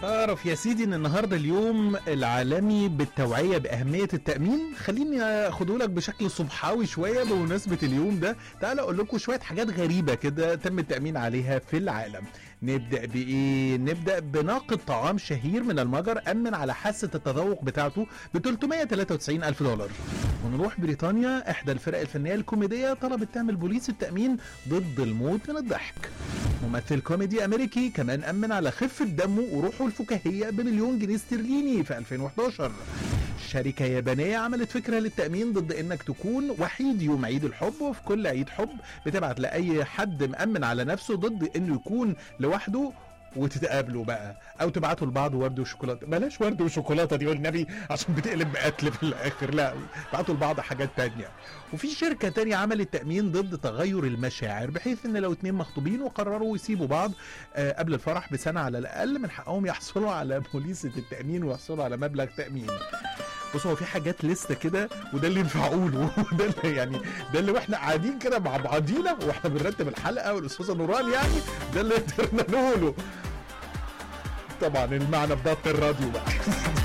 تعرف يا سيدي ان النهارده اليوم العالمي بالتوعيه باهميه التامين خليني اخده لك بشكل صبحاوي شويه بمناسبه اليوم ده تعال اقول لكم شويه حاجات غريبه كده تم التامين عليها في العالم نبدا بايه نبدا بناقد طعام شهير من المجر امن على حاسه التذوق بتاعته ب 393 الف دولار ونروح بريطانيا احدى الفرق الفنيه الكوميديه طلبت تعمل بوليس التامين ضد الموت من الضحك ممثل كوميدي امريكي كمان امن على خفه دمه وروحه الفكاهيه بمليون جنيه استرليني في 2011 شركة يابانية عملت فكرة للتأمين ضد إنك تكون وحيد يوم عيد الحب وفي كل عيد حب بتبعت لأي حد مأمن على نفسه ضد إنه يكون لوحده وتتقابلوا بقى او تبعتوا لبعض ورد وشوكولاته بلاش ورد وشوكولاته دي والنبي عشان بتقلب بقتل في الاخر لا ابعتوا لبعض حاجات تانية وفي شركه تانية عملت تامين ضد تغير المشاعر بحيث ان لو اتنين مخطوبين وقرروا يسيبوا بعض آه، قبل الفرح بسنه على الاقل من حقهم يحصلوا على بوليصه التامين ويحصلوا على مبلغ تامين بص هو في حاجات لسته كده وده اللي ينفع اقوله وده اللي يعني ده اللي واحنا قاعدين كده مع بعضينا واحنا بنرتب الحلقه والاستاذه نوران يعني ده اللي قدرنا نقوله طبعا المعنى بضغط الراديو بقى